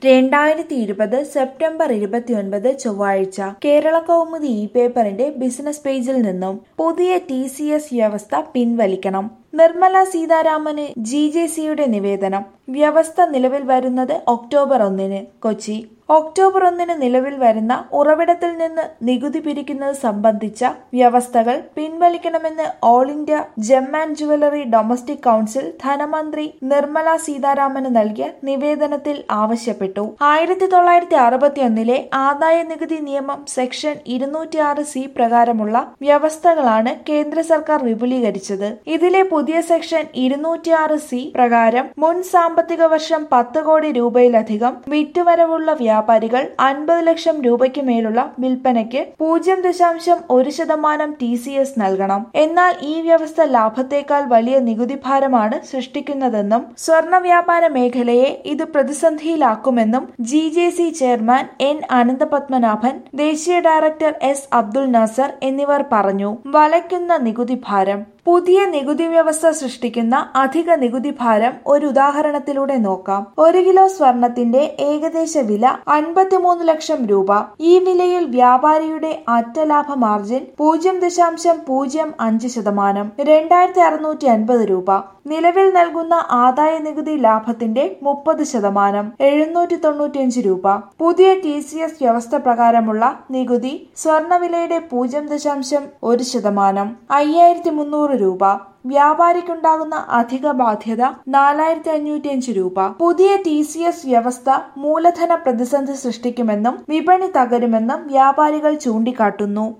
രണ്ടായിരത്തി ഇരുപത് സെപ്റ്റംബർ ഇരുപത്തിയൊൻപത് ചൊവ്വാഴ്ച കേരള കൗമുദി ഇ പേപ്പറിന്റെ ബിസിനസ് പേജിൽ നിന്നും പുതിയ ടി സി എസ് വ്യവസ്ഥ പിൻവലിക്കണം നിർമ്മല സീതാരാമന് ജി ജെ സിയുടെ നിവേദനം വ്യവസ്ഥ നിലവിൽ വരുന്നത് ഒക്ടോബർ ഒന്നിന് കൊച്ചി ഒക്ടോബർ ഒന്നിന് നിലവിൽ വരുന്ന ഉറവിടത്തിൽ നിന്ന് നികുതി പിരിക്കുന്നത് സംബന്ധിച്ച വ്യവസ്ഥകൾ പിൻവലിക്കണമെന്ന് all India gem and jewellery domestic council ധനമന്ത്രി നിർമ്മല സീതാരാമന് നൽകിയ നിവേദനത്തിൽ ആവശ്യപ്പെട്ടു ആയിരത്തി തൊള്ളായിരത്തി അറുപത്തിയൊന്നിലെ ആദായ നികുതി നിയമം സെക്ഷൻ ഇരുന്നൂറ്റിയാറ് സി പ്രകാരമുള്ള വ്യവസ്ഥകളാണ് കേന്ദ്ര സർക്കാർ വിപുലീകരിച്ചത് ഇതിലെ പുതിയ സെക്ഷൻ ഇരുന്നൂറ്റിയാറ് സി പ്രകാരം മുൻ സാമ്പത്തിക വർഷം പത്ത് കോടി രൂപയിലധികം വിറ്റുവരവുള്ള വ്യാപാരികൾ അൻപത് ലക്ഷം രൂപയ്ക്ക് മേലുള്ള വിൽപ്പനയ്ക്ക് പൂജ്യം ദശാംശം ഒരു ശതമാനം ടി സി എസ് നൽകണം എന്നാൽ ഈ വ്യവസ്ഥ ലാഭത്തേക്കാൾ വലിയ നികുതി ഭാരമാണ് സൃഷ്ടിക്കുന്നതെന്നും സ്വർണ്ണ വ്യാപാര മേഖലയെ ഇത് പ്രതിസന്ധിയിലാക്കുമെന്നും G J C chairman N Ananthapadmanabhan ദേശീയ ഡയറക്ടർ എസ് അബ്ദുൾ നാസർ എന്നിവർ പറഞ്ഞു വലയ്ക്കുന്ന നികുതി ഭാരം പുതിയ നികുതി വ്യവസ്ഥ സൃഷ്ടിക്കുന്ന അധിക നികുതി ഭാരം ഒരു ഉദാഹരണത്തിലൂടെ നോക്കാം ഒരു കിലോ സ്വർണത്തിന്റെ ഏകദേശ വില അൻപത്തിമൂന്ന് ലക്ഷം രൂപ ഈ വിലയിൽ വ്യാപാരിയുടെ അറ്റലാഭ മാർജിൻ പൂജ്യം ദശാംശം പൂജ്യം അഞ്ച് ശതമാനം രണ്ടായിരത്തി അറുന്നൂറ്റി അൻപത് രൂപ നിലവിൽ നൽകുന്ന ആദായ നികുതി ലാഭത്തിന്റെ മുപ്പത് ശതമാനം എഴുന്നൂറ്റി തൊണ്ണൂറ്റിയഞ്ച് രൂപ പുതിയ ടി സി എസ് വ്യവസ്ഥ പ്രകാരമുള്ള നികുതി സ്വർണവിലയുടെ പൂജ്യം ദശാംശം ഒരു ശതമാനം അയ്യായിരത്തി മുന്നൂറ് രൂപ വ്യാപാരിക്കുണ്ടാകുന്ന അധിക ബാധ്യത നാലായിരത്തി അഞ്ഞൂറ്റിയഞ്ച് രൂപ പുതിയ ടി സി എസ് വ്യവസ്ഥ മൂലധന പ്രതിസന്ധി സൃഷ്ടിക്കുമെന്നും വിപണി തകരുമെന്നും വ്യാപാരികൾ ചൂണ്ടിക്കാട്ടുന്നു